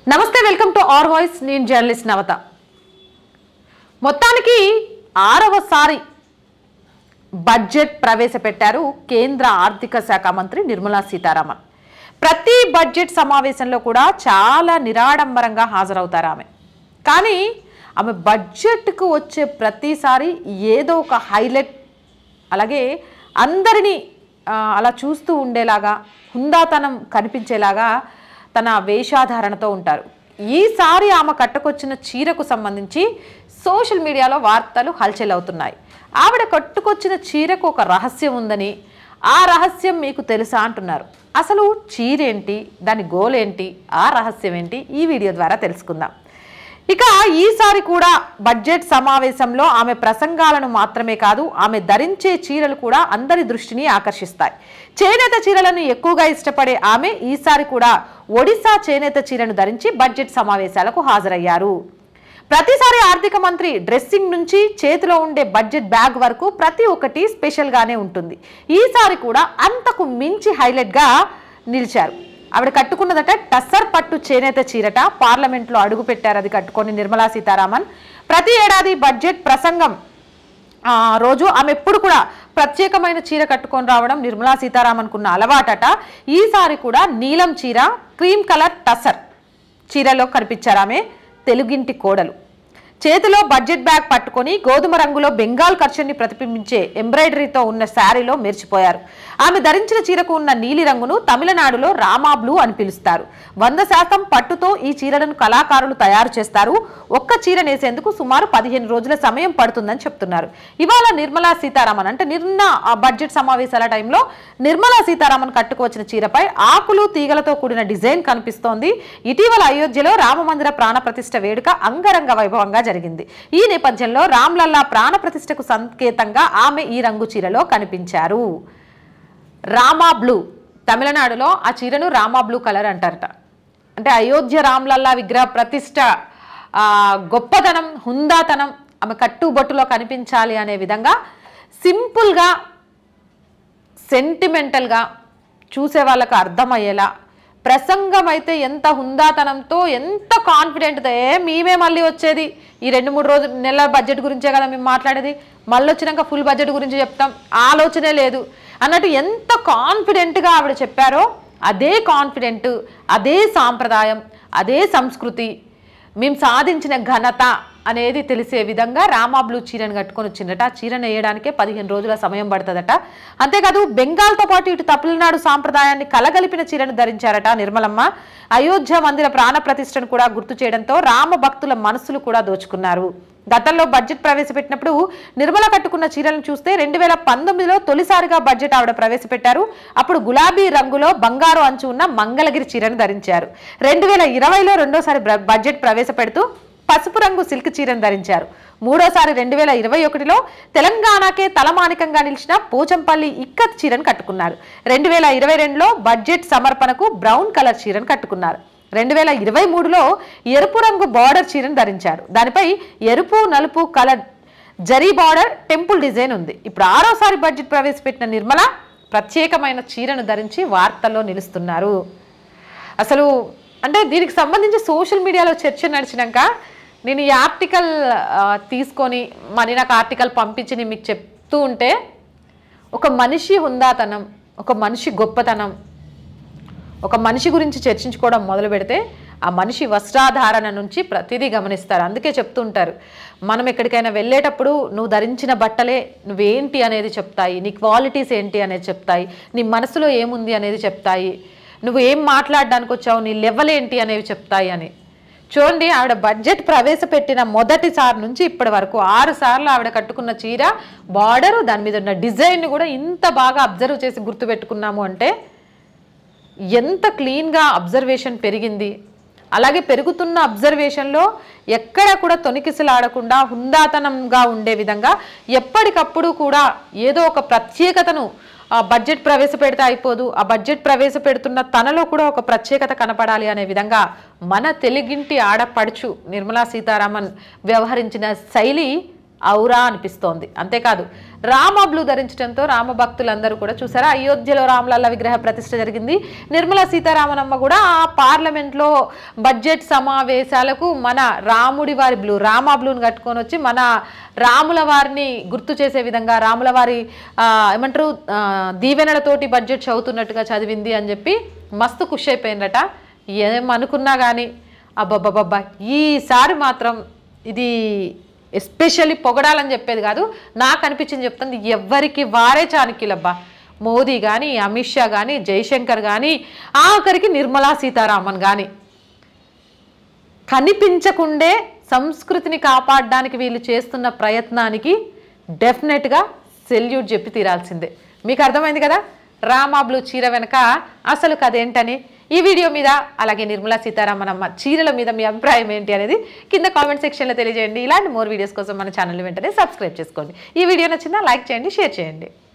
నమస్తే welcome to R voice నేను journalist Navata మొత్తానికి ఆరవసారి బడ్జెట్ ప్రవేశపెట్టారు కేంద్ర ఆర్థిక శాఖ మంత్రి నిర్మలా సీతారామన్ ప్రతి బడ్జెట్ సమావేశంలో కూడా చాలా నిరాడంబరంగా హాజరవుతారు ఆమె కానీ ఆమె బడ్జెట్కు వచ్చే ప్రతిసారి ఏదో ఒక హైలైట్ అలాగే అందరినీ ఆ, అలా చూస్తూ ఉండేలాగా హుందాతనం కనిపించేలాగా తన వేషాధారణతో ఉంటారు ఈసారి ఆమె కట్టుకొచ్చిన చీరకు సంబంధించి సోషల్ మీడియాలో వార్తలు హల్చల్ అవుతున్నాయి ఆవిడ కట్టుకొచ్చిన చీరకు ఒక రహస్యం ఉందని ఆ రహస్యం మీకు తెలుసా అంటున్నారు అసలు చీరేంటి దాని గోలేంటి ఆ రహస్యం ఏంటి ఈ వీడియో ద్వారా తెలుసుకుందాం ఇక ఈసారి కూడా బడ్జెట్ సమావేశంలో ఆమె ప్రసంగాలను మాత్రమే కాదు ఆమె ధరించే చీరలు కూడా అందరి దృష్టిని ఆకర్షిస్తాయి చేనేత చీరలను ఎక్కువగా ఇష్టపడే ఆమె ఈసారి కూడా ఒడిశా చేనేత చీరను ధరించి బడ్జెట్ సమావేశాలకు హాజరయ్యారు ప్రతిసారి ఆర్థిక మంత్రి డ్రెస్సింగ్ నుంచి చేతిలో ఉండే బడ్జెట్ బ్యాగ్ వరకు ప్రతి ఒక్కటి స్పెషల్గానే ఉంటుంది ఈసారి కూడా అంతకు మించి హైలైట్గా నిలిచారు ఆవిడ కట్టుకున్నదట టస్సర్ పట్టు చేనేత చీరట పార్లమెంట్లో అడుగు పెట్టారు అది కట్టుకొని నిర్మలా సీతారామన్ ప్రతి ఏడాది బడ్జెట్ ప్రసంగం ఆ రోజు ఆమె ఎప్పుడు కూడా ప్రత్యేకమైన చీర కట్టుకొని రావడం నిర్మలా సీతారామన్కున్న అలవాటట ఈసారి కూడా నీలం చీర క్రీమ్ కలర్ టసర్ చీరలో కనిపించారు ఆమె తెలుగింటి కోడలు చేతిలో బడ్జెట్ బ్యాగ్ పట్టుకొని గోధుమ రంగులో బెంగాల్ కర్చన్ని ప్రతిబింబించే ఎంబ్రాయిడరీతో ఉన్న శారీలో మెరిచిపోయారు ఆమె ధరించిన చీరకు ఉన్న నీలి రంగును తమిళనాడులో రామా బ్లూ అని పిలుస్తారు వంద శాతం పట్టుతో ఈ చీరలను కళాకారులు తయారు చేస్తారు ఒక్క చీర నేసేందుకు సుమారు పదిహేను రోజుల సమయం పడుతుందని చెప్తున్నారు ఇవాళ నిర్మలా సీతారామన్ అంటే నిన్న ఆ బడ్జెట్ సమావేశాల టైంలో నిర్మలా సీతారామన్ కట్టుకువచ్చిన చీరపై ఆకులు తీగలతో కూడిన డిజైన్ కనిపిస్తోంది ఇటీవల అయోధ్యలో రామమందిర ప్రాణ ప్రతిష్ఠ వేడుక అంగరంగ వైభవంగా జరిగింది ఈ నేపథ్యంలో రామ్లల్లా ప్రాణ ప్రతిష్ఠకు సంకేతంగా ఆమె ఈ రంగు చీరలో కనిపించారు రామా బ్లూ తమిళనాడులో ఆ చీరను రామా బ్లూ కలర్ అంటారట అంటే అయోధ్య రామ్లల్లా విగ్రహ ప్రతిష్ట ఆ, గొప్పతనం హుందాతనం ఆమె కట్టుబొట్టులో కనిపించాలి అనే విధంగా సింపుల్గా సెంటిమెంటల్గా చూసే వాళ్ళకు అర్థమయ్యేలా ప్రసంగం అయితే ఎంత హుందాతనంతో ఎంత కాన్ఫిడెంట్తో ఏ మేమే మళ్ళీ వచ్చేది ఈ రెండు మూడు రోజులు నెలల బడ్జెట్ గురించే కదా మేము మాట్లాడేది మళ్ళీ వచ్చినాక ఫుల్ బడ్జెట్ గురించి చెప్తాం ఆలోచనే లేదు అన్నట్టు ఎంత కాన్ఫిడెంట్గా ఆవిడ చెప్పారో అదే కాన్ఫిడెంట్ అదే సాంప్రదాయం అదే సంస్కృతి మేము సాధించిన ఘనత అనేది తెలిసే విధంగా రామా బ్లూ చీరను కట్టుకొని వచ్చిందట ఆ చీరను వేయడానికే పదిహేను రోజుల సమయం పడుతుందట అంతేకాదు బెంగాల్తో పాటు ఇటు తమిళనాడు సాంప్రదాయాన్ని కలగలిపిన చీరను ధరించారట నిర్మలమ్మ అయోధ్య మందిర ప్రాణ ప్రతిష్టను కూడా గుర్తు చేయడంతో రామ భక్తుల మనస్సులు కూడా దోచుకున్నారు గతంలో బడ్జెట్ ప్రవేశపెట్టినప్పుడు నిర్మల కట్టుకున్న చీరలను చూస్తే రెండు వేల పంతొమ్మిదిలో తొలిసారిగా బడ్జెట్ ఆవిడ ప్రవేశపెట్టారు అప్పుడు గులాబీ రంగులో బంగారు అంచు ఉన్న మంగళగిరి చీరను ధరించారు రెండు వేల ఇరవైలో రెండోసారి బ్ర- బడ్జెట్ ప్రవేశపెడుతూ పసుపు రంగు సిల్క్ చీరను ధరించారు మూడోసారి రెండు వేల ఇరవై ఒకటిలో తెలంగాణకే తలమానికంగా నిలిచిన పోచంపల్లి ఇక్కత్ చీరను కట్టుకున్నారు రెండు వేల ఇరవై రెండులో బడ్జెట్ సమర్పణకు బ్రౌన్ కలర్ చీరను కట్టుకున్నారు రెండు వేల ఇరవై మూడులో ఎరుపు రంగు బార్డర్ చీరను ధరించారు దానిపై ఎరుపు నలుపు colour zari border temple design ఉంది ఇప్పుడు ఆరోసారి బడ్జెట్ ప్రవేశపెట్టిన నిర్మల ప్రత్యేకమైన చీరను ధరించి వార్తల్లో నిలుస్తున్నారు అసలు అంటే దీనికి సంబంధించి సోషల్ మీడియాలో చర్చ నడిచినాక నేను ఈ ఆర్టికల్ ఆ, తీసుకొని మరి నాకు ఆర్టికల్ పంపించి నేను మీకు చెప్తూ ఉంటే ఒక మనిషి హుందాతనం ఒక మనిషి గొప్పతనం ఒక మనిషి గురించి చర్చించుకోవడం మొదలు పెడితే ఆ మనిషి వస్త్రాధారణ నుంచి ప్రతిదీ గమనిస్తారు అందుకే చెప్తుంటారు మనం ఎక్కడికైనా వెళ్ళేటప్పుడు నువ్వు ధరించిన బట్టలే నువ్వేంటి అనేది చెప్తాయి నీ క్వాలిటీస్ ఏంటి అనేది చెప్తాయి నీ మనసులో ఏముంది అనేది చెప్తాయి నువ్వు ఏం మాట్లాడడానికి వచ్చావు నీ లెవెల్ ఏంటి అనేవి చెప్తాయి అని చూడండి ఆవిడ బడ్జెట్ ప్రవేశపెట్టిన మొదటిసారి నుంచి ఇప్పటి వరకు ఆరు సార్లు ఆవిడ కట్టుకున్న చీర బార్డరు దాని మీద ఉన్న డిజైన్ కూడా ఇంత బాగా అబ్జర్వ్ చేసి గుర్తుపెట్టుకున్నాము అంటే ఎంత క్లీన్గా అబ్జర్వేషన్ పెరిగింది అలాగే పెరుగుతున్న అబ్జర్వేషన్లో ఎక్కడ కూడా తొనికిసలాడకుండా హుందాతనంగా ఉండే విధంగా ఎప్పటికప్పుడు కూడా ఏదో ఒక ప్రత్యేకతను ఆ బడ్జెట్ ప్రవేశపెడితే అయిపోదు ఆ బడ్జెట్ ప్రవేశపెడుతున్న తనలో కూడా ఒక ప్రత్యేకత కనపడాలి అనే విధంగా మన తెలుగింటి ఆడపడుచు నిర్మలా సీతారామన్ వ్యవహరించిన శైలి ఔరా అనిపిస్తోంది అంతేకాదు రామ బ్లూ ధరించడంతో రామ భక్తులందరూ కూడా చూసారా అయోధ్యలో రామలల్ల విగ్రహ ప్రతిష్ఠ జరిగింది నిర్మలా సీతారామనమ్మ కూడా ఆ పార్లమెంట్లో బడ్జెట్ సమావేశాలకు మన రాముడి వారి బ్లూ రామ బ్లూని కట్టుకొని వచ్చి మన రాముల వారిని గుర్తు చేసే విధంగా రాముల వారి ఆ, ఏమంటారు ఆ, దీవెనలతోటి బడ్జెట్ చదువుతున్నట్టుగా చదివింది అని చెప్పి మస్తు ఖుషి అయిపోయిందట ఏమనుకున్నా కానీ అబ్బబ్బబ్బబ్బా ఈసారి మాత్రం ఇది ఎస్పెషల్లీ పొగడాలని చెప్పేది కాదు నాకు అనిపించింది చెప్తుంది ఎవ్వరికి వారే చాణక్యులబ్బా మోదీ కానీ అమిత్ షా కానీ జైశంకర్ కానీ ఆఖరికి నిర్మలా సీతారామన్ కానీ కనిపించకుండే సంస్కృతిని కాపాడడానికి వీళ్ళు చేస్తున్న ప్రయత్నానికి డెఫినెట్గా సెల్యూట్ చెప్పి తీరాల్సిందే మీకు అర్థమైంది కదా రామాబ్లు చీర వెనక అసలు కథ ఏంటని ఈ వీడియో మీద అలాగే నిర్మలా సీతారామన్ అమ్మ చీరల మీద మీ అభిప్రాయం ఏంటి అనేది కింద కామెంట్ సెక్షన్లో తెలియజేయండి ఇలాంటి మోర్ వీడియోస్ కోసం మన ఛానల్ వెంటనే సబ్స్క్రైబ్ చేసుకోండి ఈ వీడియో నచ్చిందా లైక్ చేయండి షేర్ చేయండి